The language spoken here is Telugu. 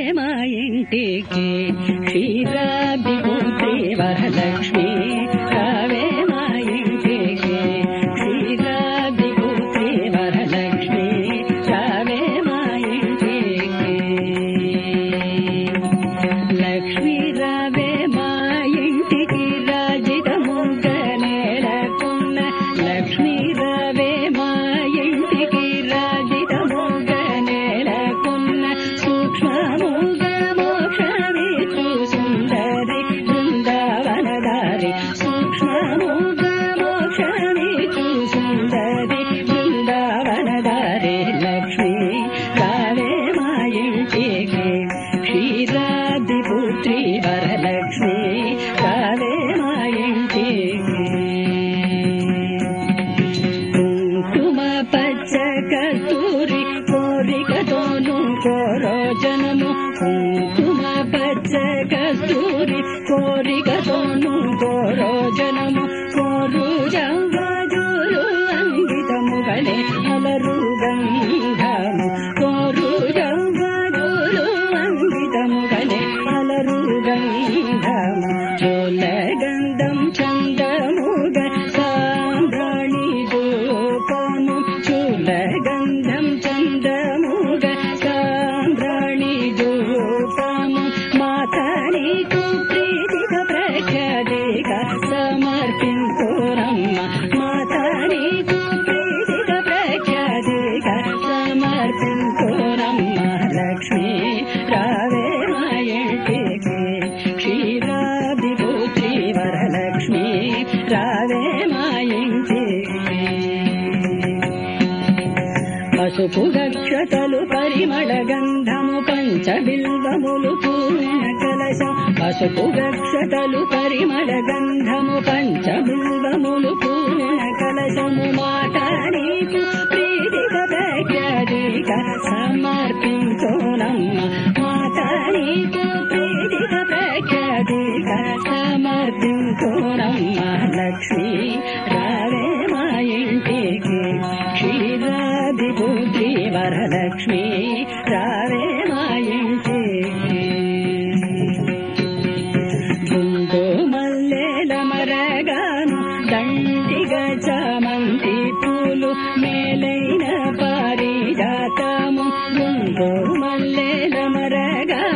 మా ఇంటికి క్షీరాది పుత్రి వరలక్ష్మి రావే మా ఇంటికి క్షీరాది పుత్రి వరలక్ష్మి రావే మా ఇంటికి లక్ష్మీ రావే మా ఇంటికి రాజితముగ నేలకున్న లక్ష్మీ రావే మా ఇంటికి రాజితముగ నేలకున్న సూక్ష్మముగ మోక్షమిచ్చు సుందరి బృందావనదారి సూక్ష్మముగ మోక్షమిచ్చు సుందరి బృందావనదారి లక్ష్మీ రావే మా ఇంటికి క్షీరాది పుత్రి వరలక్ష్మి రావే మా ఇంటికి కుంకుమ పచ్చ కస్తూరి కోరికతోను కోరోజనము కుంకుమ పచ్చ కస్తూరి కోరికతోను కోరోజనము కోరు జవ్వజులు అంగితముగనే అలరు గంధము కోరు జవ్వజులు అంగితముగనే అలరు గంధము చోల గంధం చందముగ సాంబ్రాణి దూపము చూల గంధం చందముగ సాంబ్రాణి దూపము మాతనికు ప్రీతిక ప్రఖ్యాతిక సమర్పించురమ్మ మాతనికు ప్రీతిక ప్రఖ్యాతిక సమర్పించురమ్మ లక్ష్మీ రావే మా ఇంటికి క్షీరాది పుత్రి వరలక్ష్మి రావే మా ఇంటికి పసుపు గక్షతలు పరిమళ గంధము పంచబిల్వములు పూర్ణ కలశం పసుపు గక్షతలు పరిమళ గంధము పంచబిల్వములు పూర్ణ కలశము మాట నీకు ప్రీతిక ప్రఖ్యాతిక సమర్పించోనమ్మ మాట నీకు ప్రీతిక ప్రఖ్యాతిక సమర్పించోనమ్మ లక్ష్మీ రావే మా ఇంటికి క్షీరాది పుత్రి వరలక్ష్మి రావే మా ఇంటికి గుండు మల్లెల మరగాను దండిగ చామంతి పూలు మేలైన పారిజాతము గుండు మల్లెల మరగాను